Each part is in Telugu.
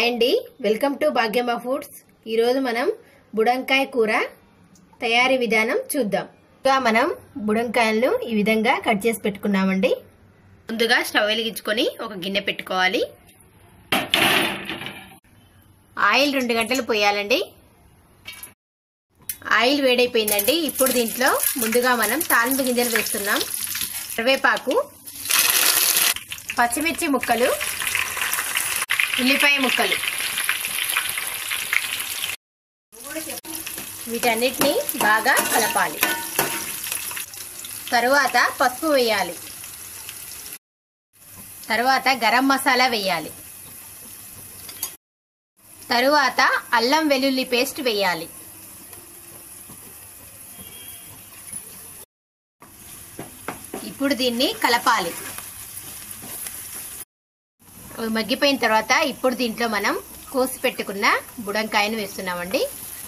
హాయ్ అండి వెల్కమ్ టు భాగ్యమ్మ ఫుడ్స్ ఈరోజు మనం బుడంకాయ కూర తయారీ విధానం చూద్దాం ఇంకా మనం బుడంకాయలను ఈ విధంగా కట్ చేసి పెట్టుకున్నామండి ముందుగా స్టవ్ వెలిగించుకొని ఒక గిన్నె పెట్టుకోవాలి ఆయిల్ రెండు గంటలు పోయాలండి ఆయిల్ వేడైపోయిందండి ఇప్పుడు దీంట్లో ముందుగా మనం తాలింపు గింజలు వేస్తున్నాం కరివేపాకు పచ్చిమిర్చి ముక్కలు ఉల్లిపాయ ముక్కలు వీటన్నిటిని బాగా కలపాలి తరువాత పసుపు వేయాలి తరువాత గరం మసాలా వేయాలి తరువాత అల్లం వెల్లుల్లి పేస్ట్ వేయాలి ఇప్పుడు దీన్ని కలపాలి అవి మగ్గిపోయిన తర్వాత ఇప్పుడు దీంట్లో మనం కోసి పెట్టుకున్న బుడంకాయను వేస్తున్నామండి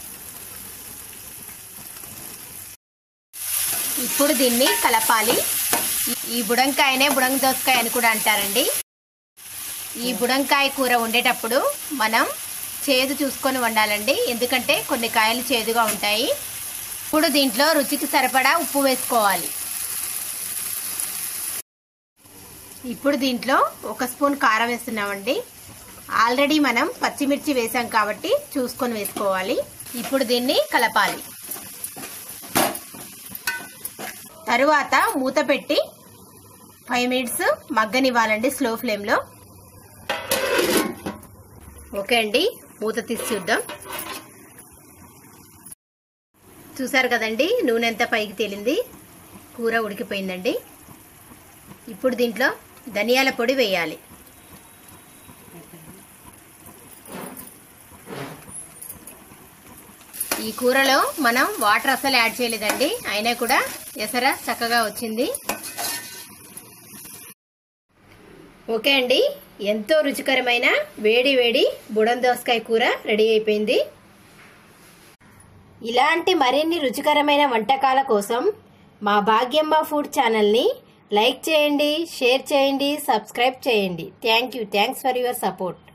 ఇప్పుడు దీన్ని కలపాలి ఈ బుడంకాయనే బుడంగ దోసకాయ అని కూడా అంటారండి ఈ బుడంకాయ కూర వండేటప్పుడు మనం చేదు చూసుకొని వండాలండి ఎందుకంటే కొన్ని కాయలు చేదుగా ఉంటాయి ఇప్పుడు దీంట్లో రుచికి సరిపడా ఉప్పు వేసుకోవాలి ఇప్పుడు దీంట్లో ఒక స్పూన్ కారం వేస్తున్నామండి ఆల్రెడీ మనం పచ్చిమిర్చి వేసాం కాబట్టి చూసుకొని వేసుకోవాలి ఇప్పుడు దీన్ని కలపాలి తరువాత మూత పెట్టి ఫైవ్ మినిట్స్ మగ్గనివ్వాలండి స్లో ఫ్లేమ్లో ఓకే అండి మూత తీసి చూద్దాం చూసారు కదండి నూనె ఎంత పైకి తేలింది కూర ఉడికిపోయిందండి ఇప్పుడు దీంట్లో ధనియాల పొడి వేయాలి ఈ కూరలో మనం వాటర్ అసలు యాడ్ చేయలేదండి అయినా కూడా ఎసర చక్కగా వచ్చింది ఓకే అండి ఎంతో రుచికరమైన వేడి వేడి బుడం దోసకాయ కూర రెడీ అయిపోయింది ఇలాంటి మరిన్ని రుచికరమైన వంటకాల కోసం మా భాగ్యమ్మ ఫుడ్ ఛానల్ని లైక్ చేయండి షేర్ చేయండి సబ్స్క్రైబ్ చేయండి thank you thanks for your support